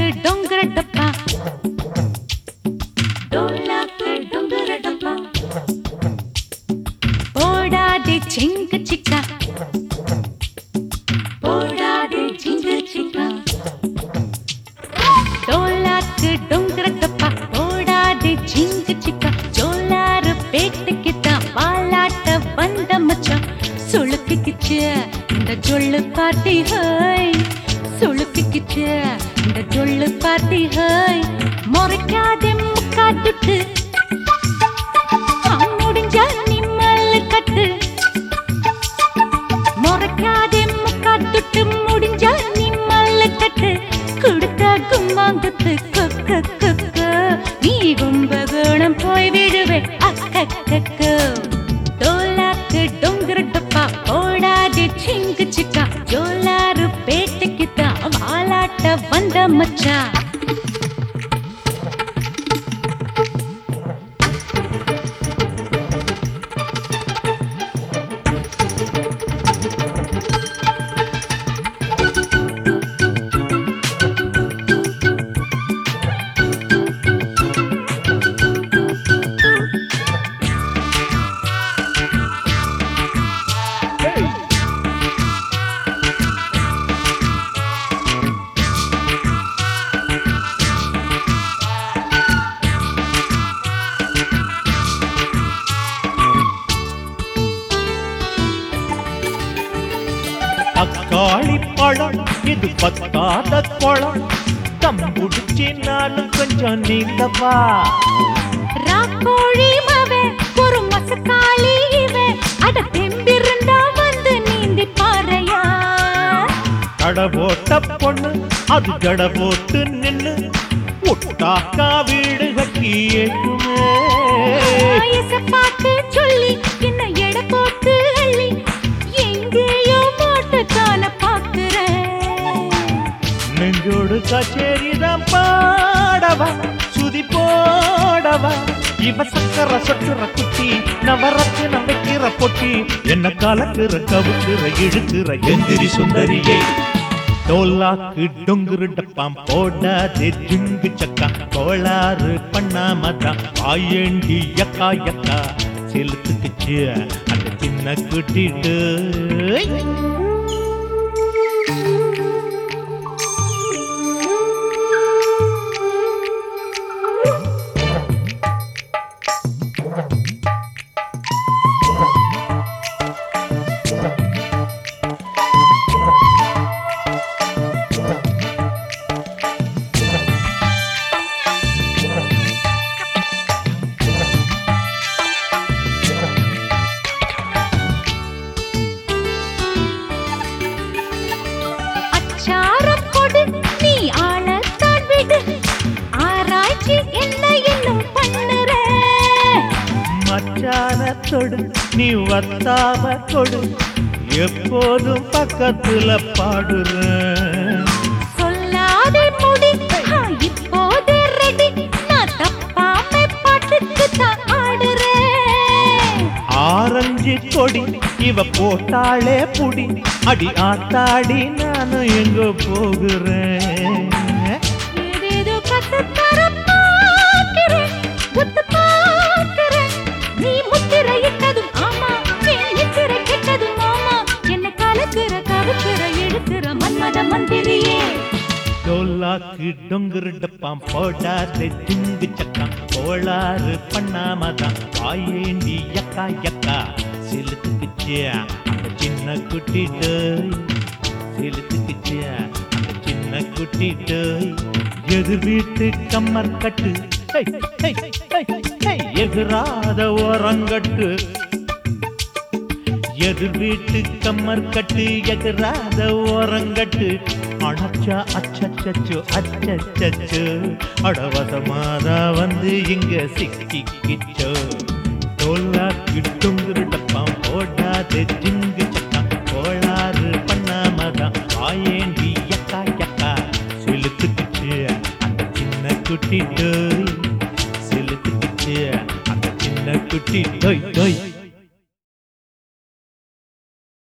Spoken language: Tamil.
டொங்கர டப்பா டோலாக்கு டொங்கர டப்பா போடாதே சிங்க சிக்கா போடாதே சிங்க சிக்கா டோலாக்கு டொங்கர டப்பா போடாதே சிங்க சிக்கா ஜோலாரு பேட்டுக்கு தான் வாலாட்ட வந்த மச்சான் சுளுக்கிக்கிச்சு இந்த ஜொல்லு பார்ட்டி ஹாய் சுளுக்கிக்கிச்சு இந்த ஜொல்லு பார்ட்டி ஹாய் முறைக்காதே முக்காட்டுட்டு முடிஞ்சா நிம்மல்ல கட்டு முறைக்காதே முக்காட்டுட்டு முடிஞ்சா நிம்மல்ல கட்டு கொடுத்தா கும்மாங்கத்து கொக்க கொக்க நீ கும்பகோணம் போய் விடுவே அக்கக்கு டோலாக்கு டொங்கர டப்பா ஓடாது சிங்கு சிக்கா ஜோலாரு பேட்டைக்கு தான் வாலாட்ட வந்த மச்சா அக்காளி பழம் இது பத்தாத குளம் தம்புடிச்சு நானும் கொஞ்சம் நீந்தவா ராக்கோழி மவே ஒரு மசக்காளி இவே அட தெம்பிருந்தா வந்து நீந்தி பாறையா தட போட்ட பொண்ணு அது ஜட போட்டு நின்னு ஒட்டாக்கா வீடு கட்டி ஏற்றுமே வயச பார்த்து சொல்லி என்ன எடை போட்டு அள்ளி எங்கேயோ போட்டு காண பாக்குறேன் நெஞ்சோடு கச்சேரிதான் பாடவா சுதி போடவா இவ சக்கர சொட்டுற குட்டி நவரத்தினம் வைக்கிற பொட்டி என்ன கலக்குற கவுக்குற இழுக்கிற எந்திரி சுந்தரியே டோலாக்கு டொங்குரு டப்பாம் போடாதே ஜிங்கு சக்கா கோளாறு பண்ணாமதான் ஆயண்டி யக்கா யக்கா செலுத்துக்குச்சு அந்த சின்ன குட்டிட்டு அச்சாரம் கொடு நீ ஆளத்தான் விடு ஆராய்ச்சி என்ன இன்னும் பண்ணுற மச்சானத்தொடு நீ வத்தாம கொடு எப்போதும் பக்கத்துல பாடுறேன் சொல்லாதே முடி ஆ, இப்போதே ரெடி நான் தப்பாம பாட்டுக்கு தான் ஆடுறேன் ஆரஞ்சு கொடி இவ போட்டாளே புடி அடி ஆத்தாடி நானும் எங்க போகிறேன் ஏதேதோ கத்துத் தர பார்க்கிறேன், குத்து பார்க்கிறேன். நீ முத்திரையிட்டதும் ஆமா, என் நித்திரை கெட்டதும் ஆமா. என்னை கலக்குற, கவுக்குற, இழுக்கிற மன்மத மந்திரியே. டோலாக்கு டொங்குரு டப்பாம் போடாதே திங்கு சக்காம் கோளாறு பண்ணாமதான் வாயேண்டி யக்கா யக்கா செலுத்துக்குச்சு அந்த சின்ன குட்டி டோய் செலுத்துக்குச்சு அந்த சின்ன குட்டி டோய் எதிர் வீட்டு கம்மர் கட்டு ஹை, ஹை, ஹை, ஹை, எதிராத ஓரங்கட்டு எதிர் வீட்டு கம்மர் கட்டு எதிராத ஓரங்கட்டு அணச்சா அச்சச்சோ அச்சச்சோ அடவசமாதா வந்து இங்க சிக்கிக்கிச்சோ டோலா கிட்டுங்குரு டப்பாம் போடாதே ஜிங்கு சக்கா கோளாறு பண்ணாமதான் வாயேண்டி யக்கா யக்கா செலுத்துக்குச்சு அந்த சின்ன குட்டி டோய் செலுத்துக்குச்சு அந்த சின்ன குட்டி டோய் டோய்